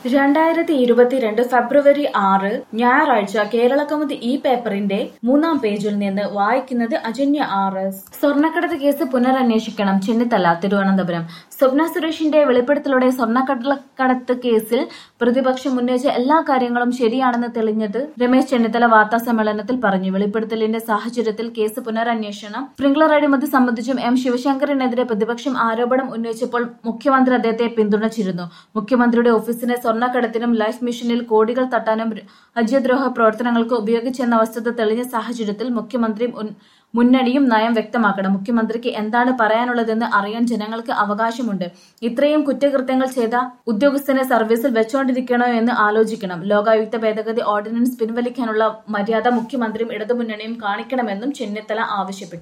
രണ്ടായിരത്തി ഇരുപത്തിരണ്ട് ഫെബ്രുവരി ആറ് ഞായറാഴ്ച കേരളകൗമുദി ഈ പേപ്പറിന്റെ മൂന്നാം പേജിൽ നിന്ന് വായിക്കുന്നത് അജന്യ ആർ എസ് സ്വർണ്ണക്കടത്ത് കേസ് പുനരന്വേഷിക്കണം ചെന്നിത്തല തിരുവനന്തപുരം സ്വപ്ന സുരേഷിന്റെ വെളിപ്പെടുത്തലോടെ സ്വർണ്ണക്കടത്ത് കേസിൽ പ്രതിപക്ഷം ഉന്നയിച്ച എല്ലാ കാര്യങ്ങളും ശരിയാണെന്ന് തെളിഞ്ഞത് രമേശ് ചെന്നിത്തല വാർത്താ സമ്മേളനത്തിൽ പറഞ്ഞു വെളിപ്പെടുത്തലിന്റെ സാഹചര്യത്തിൽ കേസ് പുനരന്വേഷണം സ്പ്രിംഗ്ലർ അഴിമതി സംബന്ധിച്ചും എം ശിവശങ്കറിനെതിരെ പ്രതിപക്ഷം ആരോപണം ഉന്നയിച്ചപ്പോൾ മുഖ്യമന്ത്രി അദ്ദേഹത്തെ പിന്തുണച്ചിരുന്നു മുഖ്യമന്ത്രിയുടെ ഓഫീസിനെ സ്വർണ്ണക്കടത്തിനും ലൈഫ് മിഷനിൽ കോടികൾ തട്ടാനും രാജ്യദ്രോഹ പ്രവർത്തനങ്ങൾക്ക് ഉപയോഗിച്ചെന്ന വസ്തുത തെളിഞ്ഞ സാഹചര്യത്തിൽ മുഖ്യമന്ത്രിയും ഉൻ- മുന്നണിയും നയം വ്യക്തമാക്കണം മുഖ്യമന്ത്രിക്ക് എന്താണ് പറയാനുള്ളതെന്ന് അറിയാൻ ജനങ്ങൾക്ക് അവകാശമുണ്ട് ഇത്രയും കുറ്റകൃത്യങ്ങൾ ചെയ്ത ഉദ്യോഗസ്ഥനെ സർവീസിൽ വെച്ചോണ്ടിരിക്കണോ എന്ന് ആലോചിക്കണം ലോകായുക്ത ഭേദഗതി ഓർഡിനൻസ് പിൻവലിക്കാനുള്ള മര്യാദ മുഖ്യമന്ത്രിയും ഇടതുമുന്നണിയും കാണിക്കണമെന്നും ചെന്നിത്തല ആവശ്യപ്പെട്ടു